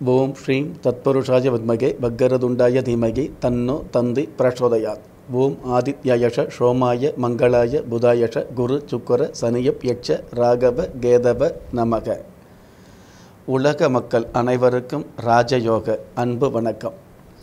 ஓம் ஸ்ரீம் தத்புருஷாய வித்மகே பக்கரதுண்டாய தீமகி தன்னோ தந்தி பிரச்சோதயாத் ஓம் ஆதித்யயஷ சோமாய மங்களாய புதாயஷ குரு சுக்கர சனியப் யட்ச ராகவ கேதவ நமக உலக மக்கள் அனைவருக்கும் ராஜயோக அன்பு வணக்கம்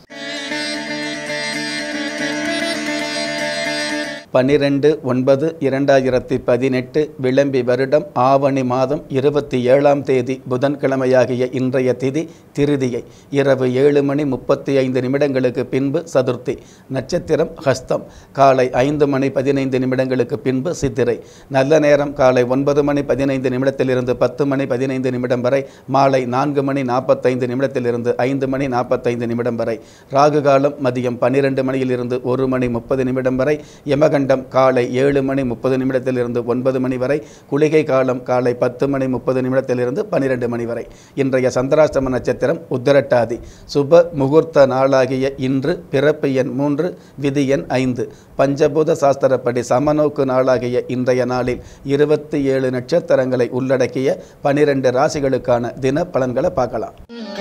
பன்னிரெண்டு ஒன்பது இரண்டாயிரத்தி பதினெட்டு விளம்பி வருடம் ஆவணி மாதம் இருபத்தி ஏழாம் தேதி புதன்கிழமையாகிய இன்றைய திதி திருதியை இரவு ஏழு மணி முப்பத்தி ஐந்து நிமிடங்களுக்கு பின்பு சதுர்த்தி நட்சத்திரம் ஹஸ்தம் காலை ஐந்து மணி பதினைந்து நிமிடங்களுக்கு பின்பு சித்திரை நல்ல நேரம் காலை ஒன்பது மணி பதினைந்து நிமிடத்திலிருந்து பத்து மணி பதினைந்து நிமிடம் வரை மாலை நான்கு மணி நாற்பத்தைந்து நிமிடத்திலிருந்து ஐந்து மணி நாற்பத்தைந்து நிமிடம் வரை ராகு காலம் மதியம் பன்னிரெண்டு மணியிலிருந்து ஒரு மணி முப்பது நிமிடம் வரை யமகண்டம் காலை ஏழு மணி முப்பது நிமிடத்திலிருந்து ஒன்பது மணி வரை குளிகை காலம் காலை பத்து மணி முப்பது நிமிடத்திலிருந்து பன்னிரெண்டு மணி வரை இன்றைய சந்திராஷ்டம நட்சத்திரம் உத்தரட்டாதி சுப முகூர்த்த நாளாகிய இன்று பிறப்பு எண் மூன்று விதி எண் ஐந்து பஞ்சபூத சாஸ்திரப்படி சமநோக்கு நாளாகிய இன்றைய நாளில் இருபத்தி ஏழு நட்சத்திரங்களை உள்ளடக்கிய பனிரெண்டு ராசிகளுக்கான தின பலன்களை பார்க்கலாம்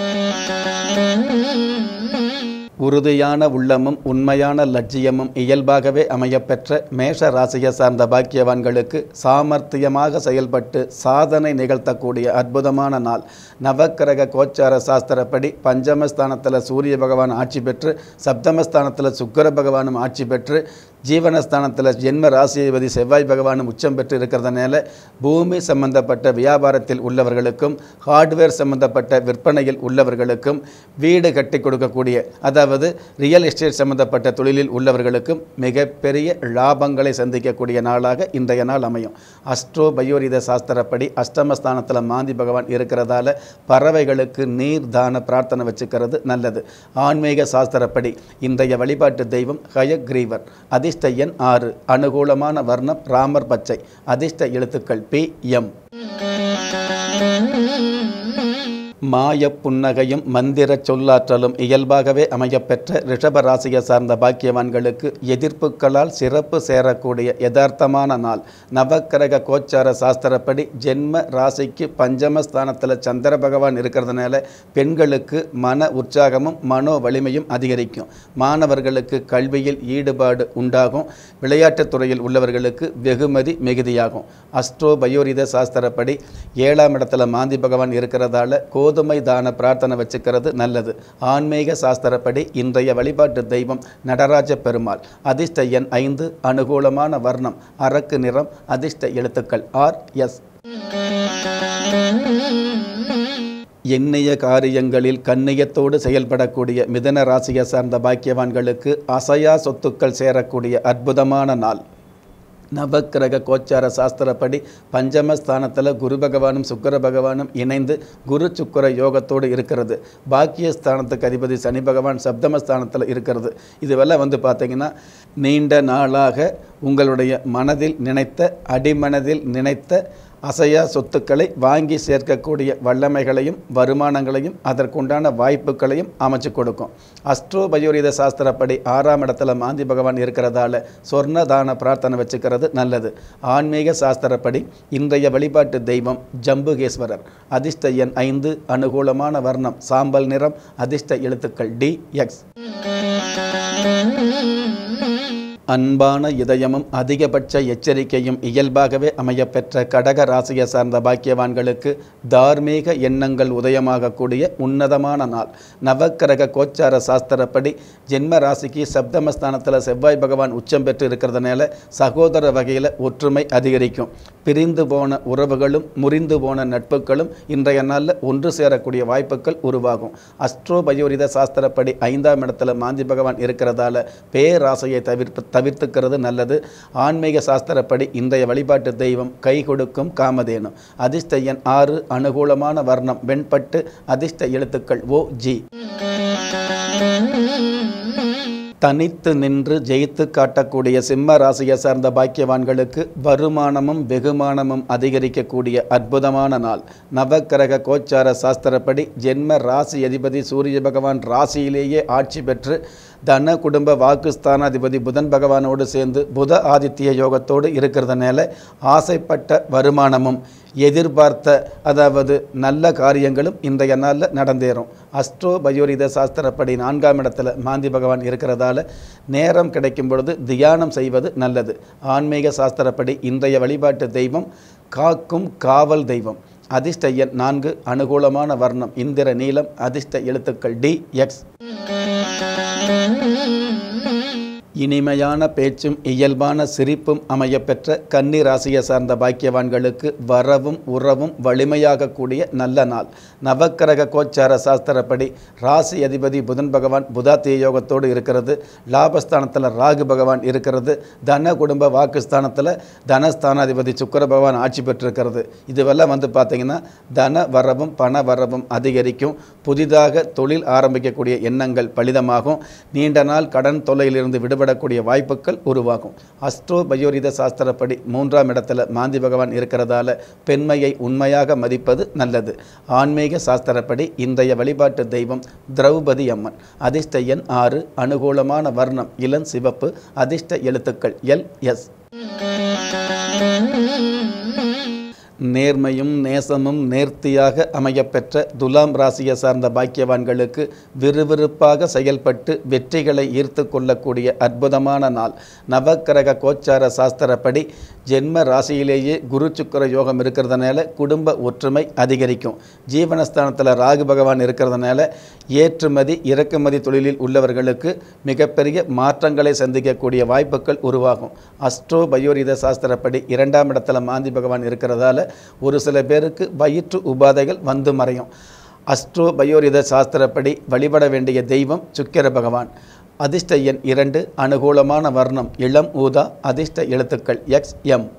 உறுதியான உள்ளமும் உண்மையான லட்சியமும் இயல்பாகவே அமையப்பெற்ற மேஷ ராசியை சார்ந்த பாக்கியவான்களுக்கு சாமர்த்தியமாக செயல்பட்டு சாதனை நிகழ்த்தக்கூடிய அற்புதமான நாள் நவக்கிரக கோச்சார சாஸ்திரப்படி பஞ்சமஸ்தானத்தில் சூரிய பகவான் ஆட்சி பெற்று சப்தமஸ்தானத்தில் சுக்கர பகவானும் ஆட்சி பெற்று ஜீவனஸ்தானத்தில் ஜென்ம ராசிபதி செவ்வாய் பகவானும் உச்சம் பெற்று இருக்கிறதுனால பூமி சம்பந்தப்பட்ட வியாபாரத்தில் உள்ளவர்களுக்கும் ஹார்ட்வேர் சம்பந்தப்பட்ட விற்பனையில் உள்ளவர்களுக்கும் வீடு கட்டி கொடுக்கக்கூடிய அதாவது ரியல் எஸ்டேட் சம்பந்தப்பட்ட தொழிலில் உள்ளவர்களுக்கும் மிகப்பெரிய லாபங்களை சந்திக்கக்கூடிய நாளாக இன்றைய நாள் அமையும் அஸ்ட்ரோ பயோரித சாஸ்திரப்படி அஷ்டமஸ்தானத்தில் மாந்தி பகவான் இருக்கிறதால பறவைகளுக்கு நீர் தான பிரார்த்தனை வச்சுக்கிறது நல்லது ஆன்மீக சாஸ்திரப்படி இன்றைய வழிபாட்டு தெய்வம் ஹயக்ரீவர் அதிர்ஷ்ட எண் ஆறு அனுகூலமான வர்ணம் ராமர் பச்சை அதிர்ஷ்ட எழுத்துக்கள் பி எம் மாய புன்னகையும் மந்திர சொல்லாற்றலும் இயல்பாகவே அமையப்பெற்ற ரிஷப ராசியை சார்ந்த பாக்கியவான்களுக்கு எதிர்ப்புகளால் சிறப்பு சேரக்கூடிய யதார்த்தமான நாள் நவக்கிரக கோச்சார சாஸ்திரப்படி ஜென்ம ராசிக்கு பஞ்சமஸ்தானத்தில் சந்திர பகவான் இருக்கிறதுனால பெண்களுக்கு மன உற்சாகமும் மனோ வலிமையும் அதிகரிக்கும் மாணவர்களுக்கு கல்வியில் ஈடுபாடு உண்டாகும் விளையாட்டுத் துறையில் உள்ளவர்களுக்கு வெகுமதி மிகுதியாகும் அஸ்ட்ரோ பயோரித சாஸ்திரப்படி ஏழாம் இடத்துல மாந்தி பகவான் இருக்கிறதால கோதுமை தான பிரார்த்தனை வச்சுக்கிறது நல்லது ஆன்மீக சாஸ்திரப்படி இன்றைய வழிபாட்டு தெய்வம் நடராஜ பெருமாள் அதிர்ஷ்ட எண் ஐந்து அனுகூலமான வர்ணம் அரக்கு நிறம் அதிர்ஷ்ட எழுத்துக்கள் ஆர் எஸ் எண்ணிய காரியங்களில் கண்ணியத்தோடு செயல்படக்கூடிய மிதன ராசியை சார்ந்த பாக்கியவான்களுக்கு அசையா சொத்துக்கள் சேரக்கூடிய அற்புதமான நாள் நவக்கிரக கோச்சார சாஸ்திரப்படி பஞ்சமஸ்தானத்தில் குரு பகவானும் சுக்கர பகவானும் இணைந்து குரு சுக்கர யோகத்தோடு இருக்கிறது பாக்கியஸ்தானத்துக்கு அதிபதி சனி பகவான் சப்தமஸ்தானத்தில் இருக்கிறது இதுவெல்லாம் வந்து பார்த்திங்கன்னா நீண்ட நாளாக உங்களுடைய மனதில் நினைத்த அடிமனதில் நினைத்த அசையா சொத்துக்களை வாங்கி சேர்க்கக்கூடிய வல்லமைகளையும் வருமானங்களையும் அதற்குண்டான வாய்ப்புகளையும் அமைச்சு கொடுக்கும் அஸ்ட்ரோ பயோரித சாஸ்திரப்படி ஆறாம் இடத்துல மாந்தி பகவான் இருக்கிறதால சொர்ண தான பிரார்த்தனை வச்சுக்கிறது நல்லது ஆன்மீக சாஸ்திரப்படி இன்றைய வழிபாட்டு தெய்வம் ஜம்புகேஸ்வரர் அதிர்ஷ்ட எண் ஐந்து அனுகூலமான வர்ணம் சாம்பல் நிறம் அதிர்ஷ்ட எழுத்துக்கள் டி எக்ஸ் அன்பான இதயமும் அதிகபட்ச எச்சரிக்கையும் இயல்பாகவே அமையப்பெற்ற கடக ராசியை சார்ந்த பாக்கியவான்களுக்கு தார்மீக எண்ணங்கள் உதயமாகக்கூடிய உன்னதமான நாள் நவக்கிரக கோச்சார சாஸ்திரப்படி ஜென்ம ராசிக்கு சப்தமஸ்தானத்தில் செவ்வாய் பகவான் உச்சம் பெற்று இருக்கிறதுனால சகோதர வகையில் ஒற்றுமை அதிகரிக்கும் பிரிந்து போன உறவுகளும் முறிந்து போன நட்புகளும் இன்றைய நாளில் ஒன்று சேரக்கூடிய வாய்ப்புகள் உருவாகும் அஸ்ட்ரோ பயோரித சாஸ்திரப்படி ஐந்தாம் இடத்துல மாந்தி பகவான் இருக்கிறதால பேராசையை தவிர்ப்பு தவிர்த்துக்கிறது நல்லது ஆன்மீக சாஸ்திரப்படி இன்றைய வழிபாட்டு தெய்வம் கை கொடுக்கும் காமதேனு அதிர்ஷ்ட எண் ஆறு அனுகூலமான வர்ணம் வெண்பட்டு அதிர்ஷ்ட எழுத்துக்கள் ஓ ஜி தனித்து நின்று ஜெயித்து காட்டக்கூடிய சிம்ம ராசியை சார்ந்த பாக்கியவான்களுக்கு வருமானமும் வெகுமானமும் அதிகரிக்கக்கூடிய அற்புதமான நாள் நவக்கிரக கோச்சார சாஸ்திரப்படி ஜென்ம ராசி அதிபதி சூரிய பகவான் ராசியிலேயே ஆட்சி பெற்று தன குடும்ப வாக்குஸ்தானாதிபதி புதன் பகவானோடு சேர்ந்து புத ஆதித்ய யோகத்தோடு இருக்கிறதுனால ஆசைப்பட்ட வருமானமும் எதிர்பார்த்த அதாவது நல்ல காரியங்களும் இன்றைய நாளில் நடந்தேறும் அஸ்ட்ரோ பயோரித சாஸ்திரப்படி நான்காம் இடத்துல மாந்தி பகவான் இருக்கிறதால நேரம் கிடைக்கும் பொழுது தியானம் செய்வது நல்லது ஆன்மீக சாஸ்திரப்படி இன்றைய வழிபாட்டு தெய்வம் காக்கும் காவல் தெய்வம் அதிர்ஷ்ட எண் நான்கு அனுகூலமான வர்ணம் இந்திர நீலம் அதிர்ஷ்ட எழுத்துக்கள் டி எக்ஸ் இனிமையான பேச்சும் இயல்பான சிரிப்பும் அமையப்பெற்ற கன்னி ராசியை சார்ந்த பாக்கியவான்களுக்கு வரவும் உறவும் வலிமையாகக்கூடிய நல்ல நாள் நவக்கிரக கோச்சார சாஸ்திரப்படி ராசி அதிபதி புதன் பகவான் புதாத்திய யோகத்தோடு இருக்கிறது லாபஸ்தானத்தில் ராகு பகவான் இருக்கிறது தன குடும்ப வாக்குஸ்தானத்தில் தனஸ்தானாதிபதி சுக்கர பகவான் ஆட்சி பெற்றிருக்கிறது இதுவெல்லாம் வந்து பார்த்தீங்கன்னா தன வரவும் பண வரவும் அதிகரிக்கும் புதிதாக தொழில் ஆரம்பிக்கக்கூடிய எண்ணங்கள் பலிதமாகும் நீண்ட நாள் கடன் தொல்லையிலிருந்து விடுபடக்கூடிய வாய்ப்புகள் உருவாகும் அஸ்ட்ரோ பயோரித சாஸ்திரப்படி மூன்றாம் இடத்துல மாந்தி பகவான் இருக்கிறதால பெண்மையை உண்மையாக மதிப்பது நல்லது ஆன்மீக சாஸ்திரப்படி இன்றைய வழிபாட்டு தெய்வம் திரௌபதி அம்மன் அதிர்ஷ்ட எண் ஆறு அனுகூலமான வர்ணம் இளம் சிவப்பு அதிர்ஷ்ட எழுத்துக்கள் எல் எஸ் நேர்மையும் நேசமும் நேர்த்தியாக அமையப்பெற்ற துலாம் ராசியை சார்ந்த பாக்கியவான்களுக்கு விறுவிறுப்பாக செயல்பட்டு வெற்றிகளை ஈர்த்து கொள்ளக்கூடிய அற்புதமான நாள் நவக்கிரக கோச்சார சாஸ்திரப்படி ஜென்ம ராசியிலேயே குரு சுக்கர யோகம் இருக்கிறதுனால குடும்ப ஒற்றுமை அதிகரிக்கும் ஜீவனஸ்தானத்தில் ராகு பகவான் இருக்கிறதுனால ஏற்றுமதி இறக்குமதி தொழிலில் உள்ளவர்களுக்கு மிகப்பெரிய மாற்றங்களை சந்திக்கக்கூடிய வாய்ப்புகள் உருவாகும் அஸ்ட்ரோ பயோரித சாஸ்திரப்படி இரண்டாம் இடத்துல மாந்தி பகவான் இருக்கிறதால ஒரு சில பேருக்கு வயிற்று உபாதைகள் வந்து மறையும் அஸ்ட்ரோ பயோரித சாஸ்திரப்படி வழிபட வேண்டிய தெய்வம் சுக்கிர பகவான் அதிர்ஷ்ட எண் இரண்டு அனுகூலமான வர்ணம் இளம் ஊதா அதிர்ஷ்ட எழுத்துக்கள் எக்ஸ் எம்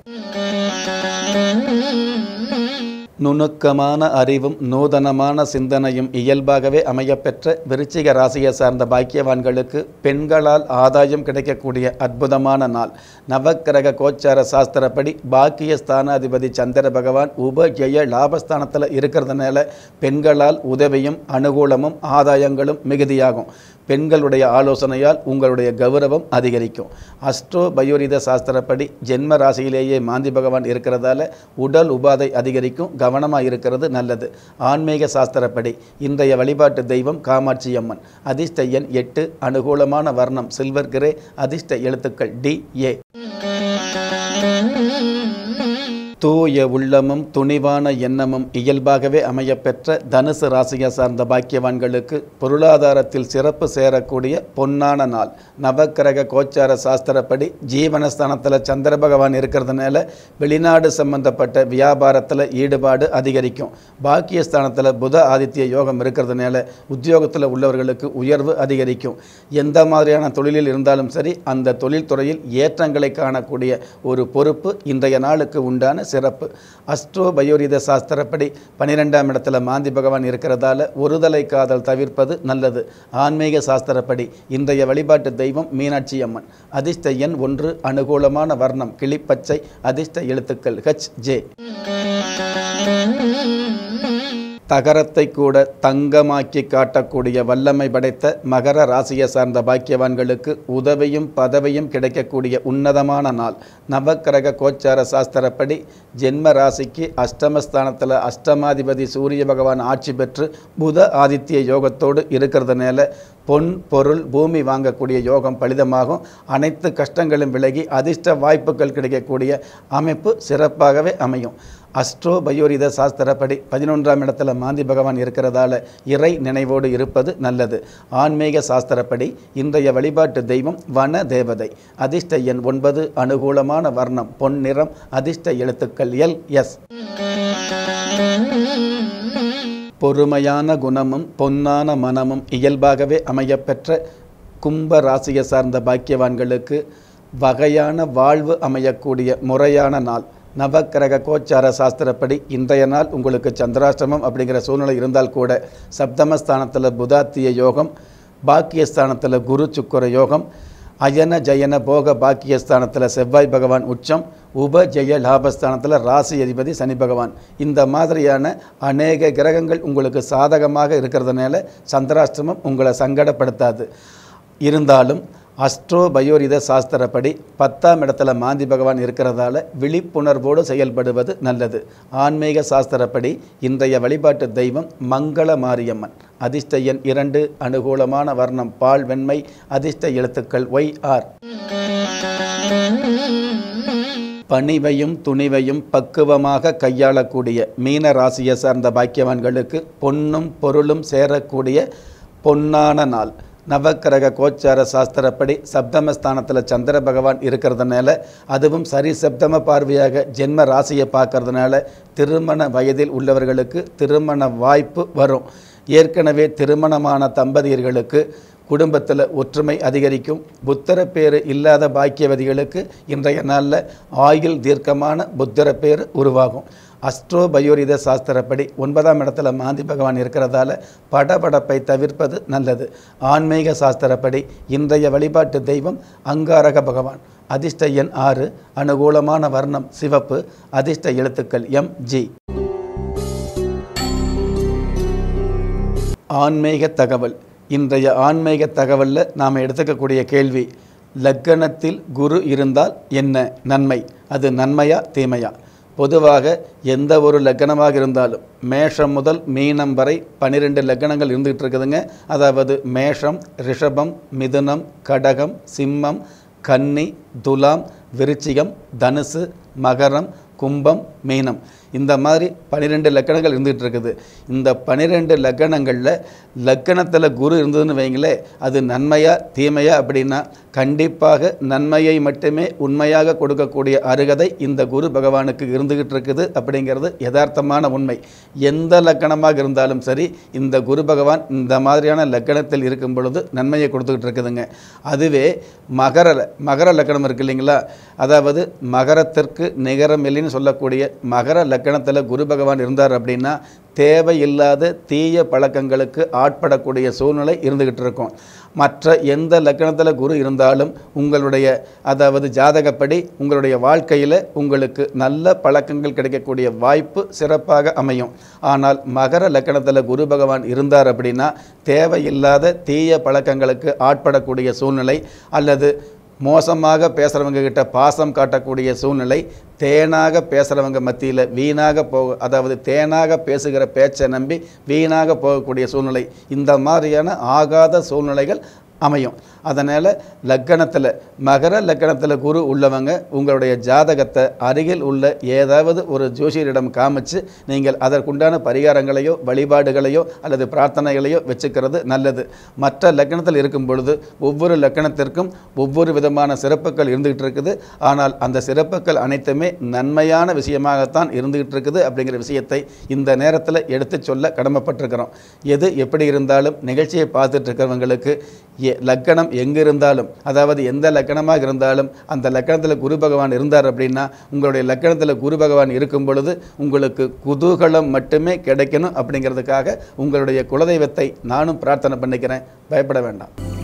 நுணுக்கமான அறிவும் நூதனமான சிந்தனையும் இயல்பாகவே அமையப்பெற்ற விருச்சிக ராசியை சார்ந்த பாக்கியவான்களுக்கு பெண்களால் ஆதாயம் கிடைக்கக்கூடிய அற்புதமான நாள் நவக்கிரக கோச்சார சாஸ்திரப்படி பாக்கிய ஸ்தானாதிபதி சந்திர பகவான் உபஜய லாபஸ்தானத்தில் இருக்கிறதுனால பெண்களால் உதவியும் அனுகூலமும் ஆதாயங்களும் மிகுதியாகும் பெண்களுடைய ஆலோசனையால் உங்களுடைய கௌரவம் அதிகரிக்கும் அஸ்ட்ரோ பயோரித சாஸ்திரப்படி ஜென்ம ராசியிலேயே மாந்தி பகவான் இருக்கிறதால உடல் உபாதை அதிகரிக்கும் கவனமாக இருக்கிறது நல்லது ஆன்மீக சாஸ்திரப்படி இன்றைய வழிபாட்டு தெய்வம் காமாட்சி அம்மன் அதிர்ஷ்ட எண் எட்டு அனுகூலமான வர்ணம் சில்வர் கிரே அதிர்ஷ்ட எழுத்துக்கள் டி ஏ தூய உள்ளமும் துணிவான எண்ணமும் இயல்பாகவே அமையப்பெற்ற தனுசு ராசியை சார்ந்த பாக்கியவான்களுக்கு பொருளாதாரத்தில் சிறப்பு சேரக்கூடிய பொன்னான நாள் நவக்கிரக கோச்சார சாஸ்திரப்படி ஜீவனஸ்தானத்தில் சந்திர பகவான் இருக்கிறதுனால வெளிநாடு சம்பந்தப்பட்ட வியாபாரத்தில் ஈடுபாடு அதிகரிக்கும் பாக்கியஸ்தானத்தில் புத ஆதித்ய யோகம் இருக்கிறதுனால உத்தியோகத்தில் உள்ளவர்களுக்கு உயர்வு அதிகரிக்கும் எந்த மாதிரியான தொழிலில் இருந்தாலும் சரி அந்த தொழில்துறையில் ஏற்றங்களை காணக்கூடிய ஒரு பொறுப்பு இன்றைய நாளுக்கு உண்டான சிறப்பு அஸ்ட்ரோ பயோரித சாஸ்திரப்படி பனிரெண்டாம் இடத்துல மாந்தி பகவான் இருக்கிறதால ஒருதலை காதல் தவிர்ப்பது நல்லது ஆன்மீக சாஸ்திரப்படி இன்றைய வழிபாட்டு தெய்வம் மீனாட்சி அம்மன் அதிர்ஷ்ட எண் ஒன்று அனுகூலமான வர்ணம் கிளிப்பச்சை அதிர்ஷ்ட எழுத்துக்கள் ஹச் ஜே தகரத்தை கூட தங்கமாக்கி காட்டக்கூடிய வல்லமை படைத்த மகர ராசியை சார்ந்த பாக்கியவான்களுக்கு உதவியும் பதவியும் கிடைக்கக்கூடிய உன்னதமான நாள் நவக்கிரக கோச்சார சாஸ்திரப்படி ஜென்ம ராசிக்கு அஷ்டமஸ்தானத்தில் அஷ்டமாதிபதி சூரிய பகவான் ஆட்சி பெற்று புத ஆதித்ய யோகத்தோடு இருக்கிறதுனால பொன் பொருள் பூமி வாங்கக்கூடிய யோகம் பலிதமாகும் அனைத்து கஷ்டங்களும் விலகி அதிர்ஷ்ட வாய்ப்புகள் கிடைக்கக்கூடிய அமைப்பு சிறப்பாகவே அமையும் அஸ்ட்ரோ பயோரித சாஸ்திரப்படி பதினொன்றாம் இடத்துல மாந்தி பகவான் இருக்கிறதால இறை நினைவோடு இருப்பது நல்லது ஆன்மீக சாஸ்திரப்படி இன்றைய வழிபாட்டு தெய்வம் வன தேவதை அதிர்ஷ்ட எண் ஒன்பது அனுகூலமான வர்ணம் பொன் நிறம் அதிர்ஷ்ட எழுத்துக்கள் எல் எஸ் பொறுமையான குணமும் பொன்னான மனமும் இயல்பாகவே அமையப்பெற்ற கும்ப ராசியை சார்ந்த பாக்கியவான்களுக்கு வகையான வாழ்வு அமையக்கூடிய முறையான நாள் நவக்கிரக கோச்சார சாஸ்திரப்படி இன்றைய நாள் உங்களுக்கு சந்திராஷ்டமம் அப்படிங்கிற சூழ்நிலை இருந்தால் கூட சப்தமஸ்தானத்தில் புதாத்திய யோகம் பாக்கியஸ்தானத்தில் குரு சுக்கர யோகம் அயன ஜயன போக பாக்கியஸ்தானத்தில் செவ்வாய் பகவான் உச்சம் உபஜய லாபஸ்தானத்தில் ராசி அதிபதி சனி பகவான் இந்த மாதிரியான அநேக கிரகங்கள் உங்களுக்கு சாதகமாக இருக்கிறதுனால சந்திராஷ்டமம் உங்களை சங்கடப்படுத்தாது இருந்தாலும் அஸ்ட்ரோ பயோரித சாஸ்திரப்படி பத்தாம் இடத்துல மாந்தி பகவான் இருக்கிறதால விழிப்புணர்வோடு செயல்படுவது நல்லது ஆன்மீக சாஸ்திரப்படி இன்றைய வழிபாட்டு தெய்வம் மங்கள மாரியம்மன் அதிர்ஷ்ட எண் இரண்டு அனுகூலமான வர்ணம் பால் வெண்மை அதிர்ஷ்ட எழுத்துக்கள் ஒய் ஆர் பணிவையும் துணிவையும் பக்குவமாக கையாளக்கூடிய மீன ராசியை சார்ந்த பாக்கியவான்களுக்கு பொன்னும் பொருளும் சேரக்கூடிய பொன்னான நாள் நவக்கிரக கோச்சார சாஸ்திரப்படி சப்தமஸ்தானத்தில் சந்திர பகவான் இருக்கிறதுனால அதுவும் சரி சப்தம பார்வையாக ஜென்ம ராசியை பார்க்கறதுனால திருமண வயதில் உள்ளவர்களுக்கு திருமண வாய்ப்பு வரும் ஏற்கனவே திருமணமான தம்பதியர்களுக்கு குடும்பத்தில் ஒற்றுமை அதிகரிக்கும் புத்தர பேர் இல்லாத பாக்கியவதிகளுக்கு இன்றைய நாளில் ஆயுள் தீர்க்கமான புத்தர பேர் உருவாகும் அஸ்ட்ரோ பயோரித சாஸ்திரப்படி ஒன்பதாம் இடத்துல மாந்தி பகவான் இருக்கிறதால படபடப்பை தவிர்ப்பது நல்லது ஆன்மீக சாஸ்திரப்படி இன்றைய வழிபாட்டு தெய்வம் அங்காரக பகவான் அதிர்ஷ்ட எண் ஆறு அனுகூலமான வர்ணம் சிவப்பு அதிர்ஷ்ட எழுத்துக்கள் எம் ஜி ஆன்மீக தகவல் இன்றைய ஆன்மீக தகவலில் நாம் எடுத்துக்கக்கூடிய கேள்வி லக்கணத்தில் குரு இருந்தால் என்ன நன்மை அது நன்மையா தீமையா பொதுவாக எந்த ஒரு லக்கணமாக இருந்தாலும் மேஷம் முதல் மீனம் வரை பன்னிரெண்டு லக்கணங்கள் இருந்துகிட்டு இருக்குதுங்க அதாவது மேஷம் ரிஷபம் மிதுனம் கடகம் சிம்மம் கன்னி துலாம் விருச்சிகம் தனுசு மகரம் கும்பம் மீனம் இந்த மாதிரி பன்னிரெண்டு லக்கணங்கள் இருந்துகிட்டு இருக்குது இந்த பன்னிரெண்டு லக்கணங்களில் லக்கணத்தில் குரு இருந்ததுன்னு வைங்களே அது நன்மையா தீமையா அப்படின்னா கண்டிப்பாக நன்மையை மட்டுமே உண்மையாக கொடுக்கக்கூடிய அருகதை இந்த குரு பகவானுக்கு இருந்துகிட்டு இருக்குது அப்படிங்கிறது யதார்த்தமான உண்மை எந்த லக்கணமாக இருந்தாலும் சரி இந்த குரு பகவான் இந்த மாதிரியான லக்கணத்தில் இருக்கும் பொழுது நன்மையை கொடுத்துக்கிட்டு இருக்குதுங்க அதுவே மகர மகர லக்கணம் இருக்கு இல்லைங்களா அதாவது மகரத்திற்கு நிகரம் இல்லைன்னு சொல்லக்கூடிய மகர லக்கணத்தில் குரு பகவான் இருந்தார் அப்படின்னா தேவையில்லாத தீய பழக்கங்களுக்கு ஆட்படக்கூடிய சூழ்நிலை இருந்துக்கிட்டு இருக்கும் மற்ற எந்த லக்கணத்தில் குரு இருந்தாலும் உங்களுடைய அதாவது ஜாதகப்படி உங்களுடைய வாழ்க்கையில் உங்களுக்கு நல்ல பழக்கங்கள் கிடைக்கக்கூடிய வாய்ப்பு சிறப்பாக அமையும் ஆனால் மகர லக்கணத்தில் குரு பகவான் இருந்தார் அப்படின்னா தேவையில்லாத தீய பழக்கங்களுக்கு ஆட்படக்கூடிய சூழ்நிலை அல்லது மோசமாக பேசுகிறவங்க கிட்ட பாசம் காட்டக்கூடிய சூழ்நிலை தேனாக பேசுகிறவங்க மத்தியில் வீணாக போக அதாவது தேனாக பேசுகிற பேச்சை நம்பி வீணாக போகக்கூடிய சூழ்நிலை இந்த மாதிரியான ஆகாத சூழ்நிலைகள் அமையும் அதனால் லக்கணத்தில் மகர லக்கணத்தில் குரு உள்ளவங்க உங்களுடைய ஜாதகத்தை அருகில் உள்ள ஏதாவது ஒரு ஜோசியரிடம் காமிச்சு நீங்கள் அதற்குண்டான பரிகாரங்களையோ வழிபாடுகளையோ அல்லது பிரார்த்தனைகளையோ வச்சுக்கிறது நல்லது மற்ற லக்கணத்தில் இருக்கும் பொழுது ஒவ்வொரு லக்கணத்திற்கும் ஒவ்வொரு விதமான சிறப்புகள் இருந்துகிட்டு இருக்குது ஆனால் அந்த சிறப்புகள் அனைத்துமே நன்மையான விஷயமாகத்தான் இருந்துகிட்டு இருக்குது அப்படிங்கிற விஷயத்தை இந்த நேரத்தில் எடுத்து சொல்ல கடமைப்பட்டிருக்கிறோம் எது எப்படி இருந்தாலும் நிகழ்ச்சியை பார்த்துட்டு இருக்கிறவங்களுக்கு எ- லக்கணம் எங்கே இருந்தாலும் அதாவது எந்த லக்கணமாக இருந்தாலும் அந்த லக்கணத்தில் குரு பகவான் இருந்தார் அப்படின்னா உங்களுடைய லக்கணத்தில் குரு பகவான் இருக்கும் பொழுது உங்களுக்கு குதூகலம் மட்டுமே கிடைக்கணும் அப்படிங்கிறதுக்காக உங்களுடைய குலதெய்வத்தை நானும் பிரார்த்தனை பண்ணிக்கிறேன் பயப்பட வேண்டாம்